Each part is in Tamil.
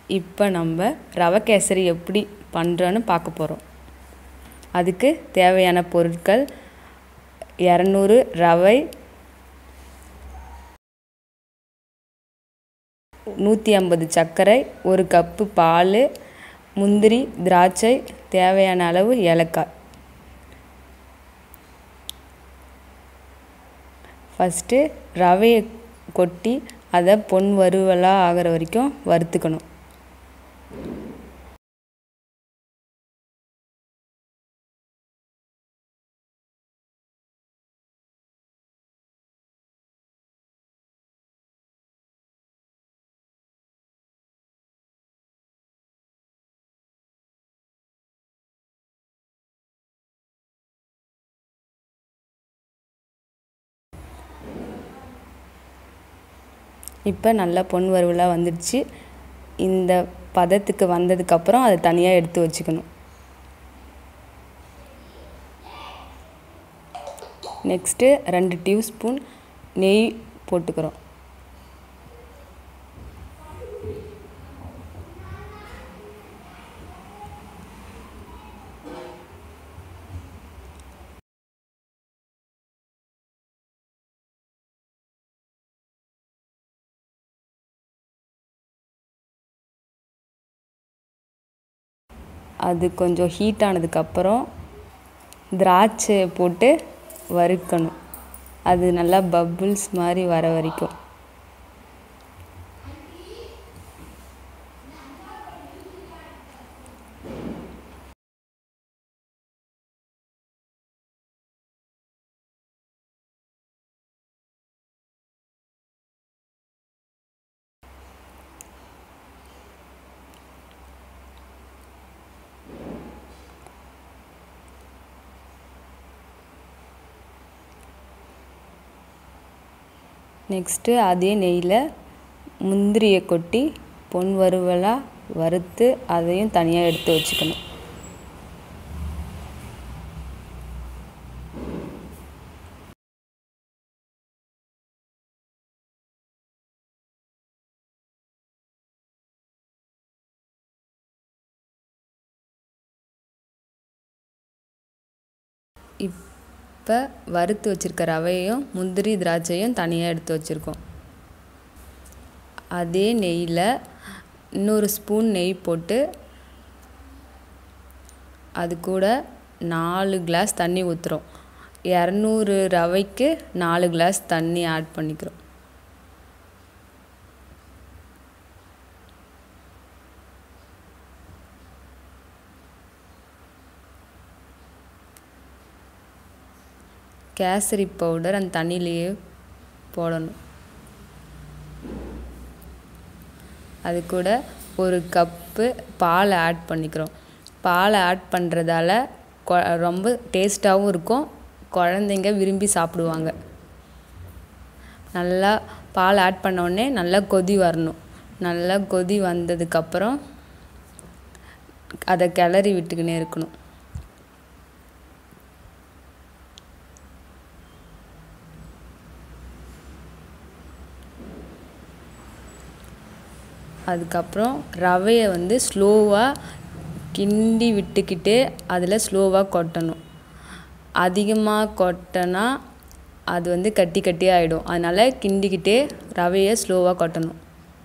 இப்போ நம்ம ரவை கேசரி எப்படி பண்ணுறோன்னு பார்க்க போகிறோம் அதுக்கு தேவையான பொருட்கள் இரநூறு ரவை நூற்றி ஐம்பது சர்க்கரை ஒரு கப்பு பால் முந்திரி திராட்சை தேவையான அளவு ஏலக்காய் ஃபஸ்ட்டு ரவையை கொட்டி அதை பொன் வறுவலாக ஆகிற வரைக்கும் வறுத்துக்கணும் இப்போ நல்லா பொன் வறுவலாக வந்துடுச்சு இந்த பதத்துக்கு வந்ததுக்கப்புறம் அதை தனியாக எடுத்து வச்சுக்கணும் நெக்ஸ்ட்டு ரெண்டு டியூஸ்பூன் நெய் போட்டுக்கிறோம் அது கொஞ்சம் ஹீட் ஆனதுக்கப்புறம் திராட்சையை போட்டு வறுக்கணும் அது நல்லா பப்புள்ஸ் மாதிரி வர வரைக்கும் நெக்ஸ்ட்டு அதே நெய்யில் முந்திரியை கொட்டி பொன் வறுவலாக வறுத்து அதையும் தனியாக எடுத்து வச்சுக்கணும் இப்போ வறுத்து வச்சுருக்க ரவையும் முந்திரி திராட்சையும் தனியாக எடுத்து வச்சுருக்கோம் அதே நெய்யில் இன்னொரு ஸ்பூன் நெய் போட்டு அது கூட நாலு கிளாஸ் தண்ணி ஊற்றுறோம் இரநூறு ரவைக்கு நாலு கிளாஸ் தண்ணி ஆட் பண்ணிக்கிறோம் கேசரி பவுடர் அந்த தண்ணியிலையே போடணும் அது கூட ஒரு கப்பு பால் ஆட் பண்ணிக்கிறோம் பாலை ஆட் பண்ணுறதால கொ ரொம்ப டேஸ்ட்டாகவும் இருக்கும் குழந்தைங்க விரும்பி சாப்பிடுவாங்க நல்லா பால் ஆட் பண்ணோடனே நல்லா கொதி வரணும் நல்லா கொதி வந்ததுக்கப்புறம் அதை கிளறி விட்டுக்கினே இருக்கணும் அதுக்கப்புறம் ரவையை வந்து ஸ்லோவாக கிண்டி விட்டுக்கிட்டு அதில் ஸ்லோவாக கொட்டணும் அதிகமாக கொட்டினா அது வந்து கட்டி கட்டி ஆகிடும் அதனால் கிண்டிக்கிட்டே ரவையை ஸ்லோவாக கொட்டணும்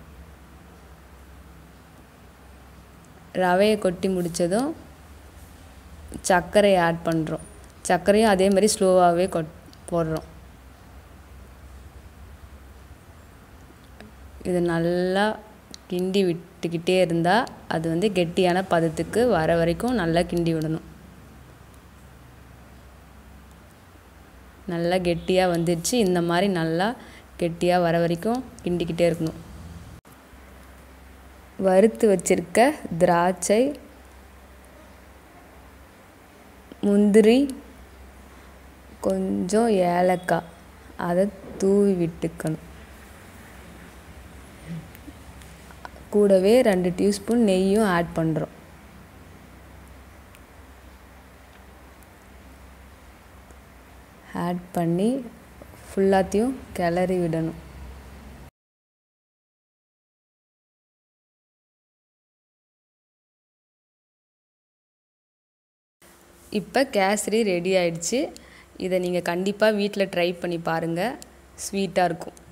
ரவையை கொட்டி முடித்ததும் சர்க்கரையை ஆட் பண்ணுறோம் சர்க்கரையும் அதே மாதிரி ஸ்லோவாகவே கொட் போடுறோம் இது நல்லா கிண்டி விட்டுக்கிட்டே இருந்தால் அது வந்து கெட்டியான பதத்துக்கு வர வரைக்கும் நல்லா கிண்டி விடணும் நல்லா கெட்டியாக வந்துடுச்சு இந்த மாதிரி நல்லா கெட்டியாக வர வரைக்கும் கிண்டிக்கிட்டே இருக்கணும் வறுத்து வச்சிருக்க திராட்சை முந்திரி கொஞ்சம் ஏலக்காய் அதை தூவி விட்டுக்கணும் கூடவே ரெண்டு டீஸ்பூன் நெய்யும் ஆட் பண்ணுறோம் ஆட் பண்ணி ஃபுல்லாத்தையும் கிளறி விடணும் இப்போ கேசரி ரெடி ஆயிடுச்சு இதை நீங்கள் கண்டிப்பாக வீட்டில் ட்ரை பண்ணி பாருங்கள் ஸ்வீட்டாக இருக்கும்